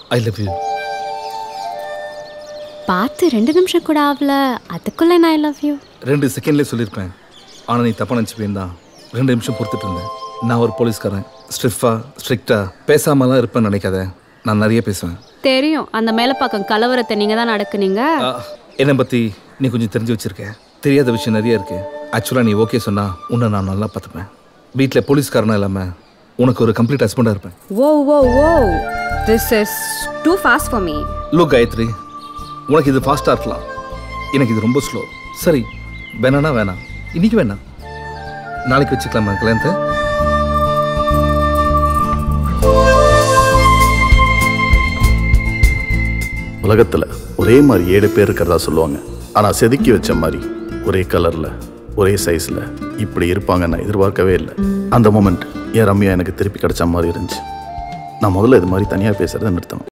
I love you பார்த்து ரெண்டு நிமிஷம் கூட ஆகல அதுக்குள்ள நான் ஐ லவ் யூ ரெண்டு செகண்ட்லேயே சொல்லியிருப்பேன் ஆனால் நீ தப்பாக நினச்சிப்பேன் தான் ரெண்டு நிமிஷம் பொறுத்துட்டு இருந்தேன் நான் ஒரு போலீஸ்காரன் ஸ்ட்ரிஃபா ஸ்ட்ரிக்டா பேசாமலாம் இருப்பேன்னு நினைக்காத நான் நிறைய பேசுவேன் தெரியும் அந்த மேலப்பாக்கம் கலவரத்தை நீங்க தான் நடக்குனீங்க ஆ, என்னை பற்றி நீ கொஞ்சம் தெரிஞ்சு வச்சிருக்க தெரியாத விஷயம் நிறைய இருக்கு ஆக்சுவலாக நீ ஓகே சொன்னா உன்னை நான் நல்லா பார்த்துப்பேன் வீட்டில் போலீஸ்காரனா இல்லாமல் உனக்கு ஒரு கம்ப்ளீட் ஹஸ்பண்டாக இருப்பேன் Whoa, whoa, whoa. This is too fast for me. லோ காயத்ரி உனக்கு இது ஃபாஸ்ட்டாக இருக்கலாம் எனக்கு இது ரொம்ப ஸ்லோ சரி வேணானா வேணாம் இன்னைக்கு வேணாம் நாளைக்கு வச்சுக்கலாமா கல்யாணத்தை உலகத்தில் ஒரே மாதிரி ஏழு பேர் இருக்கிறதா சொல்லுவாங்க ஆனால் செதுக்கி வச்ச மாதிரி ஒரே கலரில் ஒரே சைஸில் இப்படி இருப்பாங்க நான் எதிர்பார்க்கவே இல்லை அந்த மூமெண்ட் என் ரம்யா எனக்கு திருப்பி கிடைச்ச மாதிரி இருந்துச்சு நான் முதல்ல இது மாதிரி தனியாக பேசுகிறத நிறுத்தணும்